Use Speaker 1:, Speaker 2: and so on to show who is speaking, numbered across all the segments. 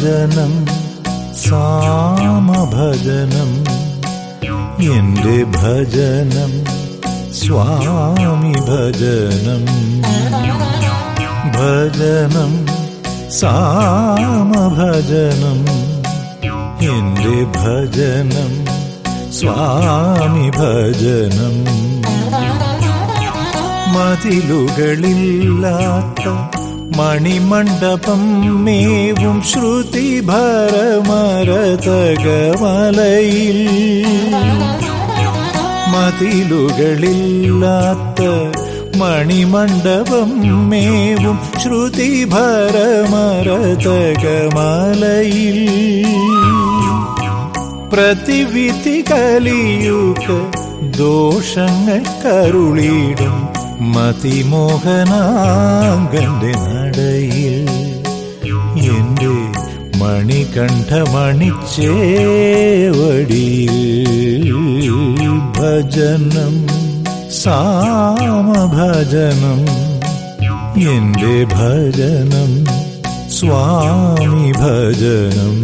Speaker 1: ഭജനം സാമഭജനം എന്റെ ഭജനം സ്വാമി ഭജനം ഭജനം സാമഭജനം എന്റെ ഭജനം സ്വാമി ഭജനം മതിലുകളില്ലാത്ത മണിമണ്ഡപം മേവും ശ്രുതി ഭരമരതകമലയിൽ മതിലുകളില്ലാത്ത മണിമണ്ഡപം മേവും ശ്രുതി ഭരമരതകമലയിൽ പ്രതിവിധി കലിയുക ദോഷങ്ങൾ കരുളിടും മതിമോഹനാങ്കന്റെ നടയിൽ എന്റെ മണികണ്ഠമണിച്ചേവടിയിൽ ഭജനം സാമഭജനം എന്റെ ഭജനം സ്വാമി ഭജനം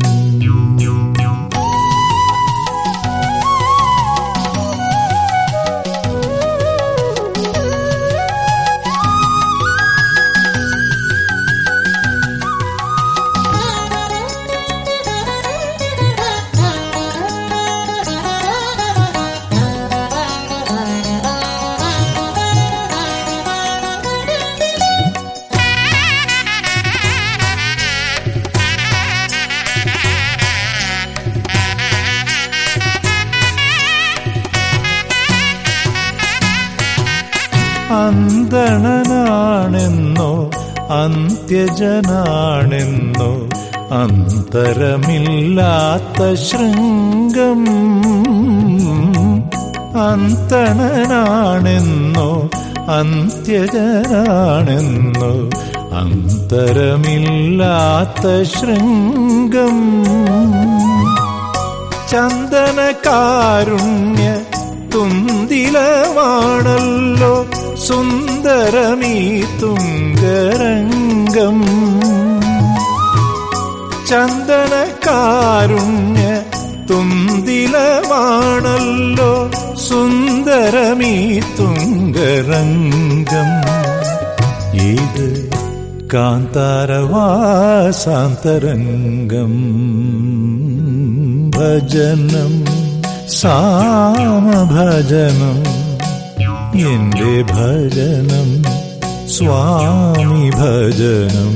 Speaker 1: അന്തണനാണെന്നോ അന്ത്യജനാണെന്നോ അന്തരമില്ലാത്ത ശൃംഗം അന്തണനാണെന്നോ അന്ത്യജനാണെന്നോ അന്തരമില്ലാത്ത ശൃംഗം ചന്ദനകാരുണ്യ തുന്തിലമാണല്ലോ സുന്ദരമീ തുങ്കരംഗം ചന്ദനകാരുണ്യ തുന്തിലമാണല്ലോ സുന്ദരമീ തുങ്കരംഗം ഇത് കാന്താരവാസാന്തരംഗം ഭജനം സാമഭജനം എന്റെ ഭജനം സ്വാമി ഭജനം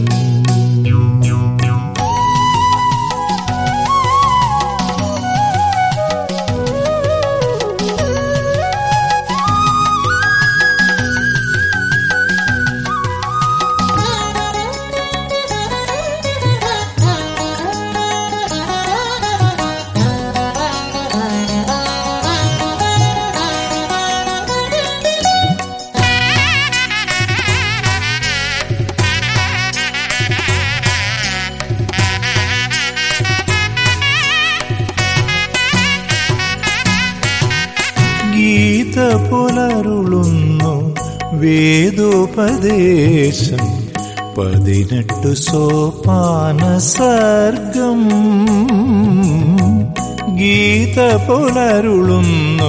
Speaker 1: ഗീത പുലരുളുന്നു വേദോപദേശം പതിനെട്ടു സോപാന സർഗം ഗീത പുലരുളുന്നു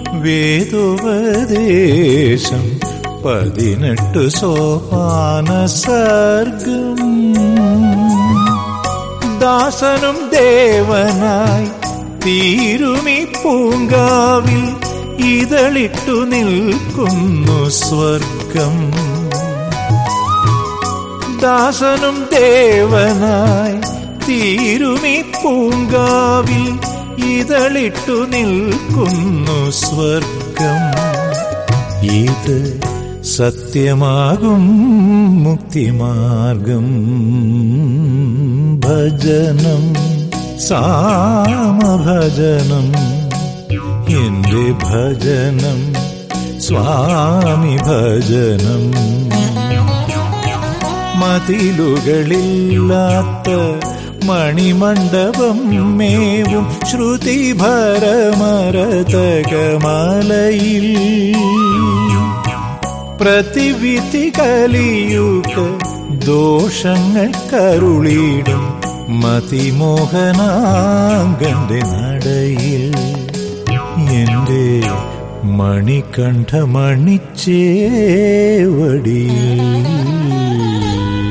Speaker 1: വേദോപദേശം പതിനെട്ടു സോപാന സർഗം ദാസനും ദേവനായി തീരുമി പൂങ്കാവിൽ ഇതളിട്ടു നിൽക്കുന്നു സ്വർഗം ദാസനും ദേവനായി തീരുമി പൂങ്കാവിൽ ഇതളിട്ടു നിൽക്കുന്നു സ്വർഗം ഇത് സത്യമാകും മുക്തിമാർഗം ഭജനം സാമഭജനം എന്റെ ഭജനം സ്വാമി ഭജനം മതിലുകളില്ലാത്ത മണിമണ്ഡപം മേവും ശ്രുതി ഭരമരതകമലയിൽ പ്രതിവിധി കലിയുക ദോഷങ്ങൾ കരുളിടും മതിമോഹനാങ്കന്റെ നടയിൽ എന്റെ മണികണ്ഠ മണിച്ചേവടിയിൽ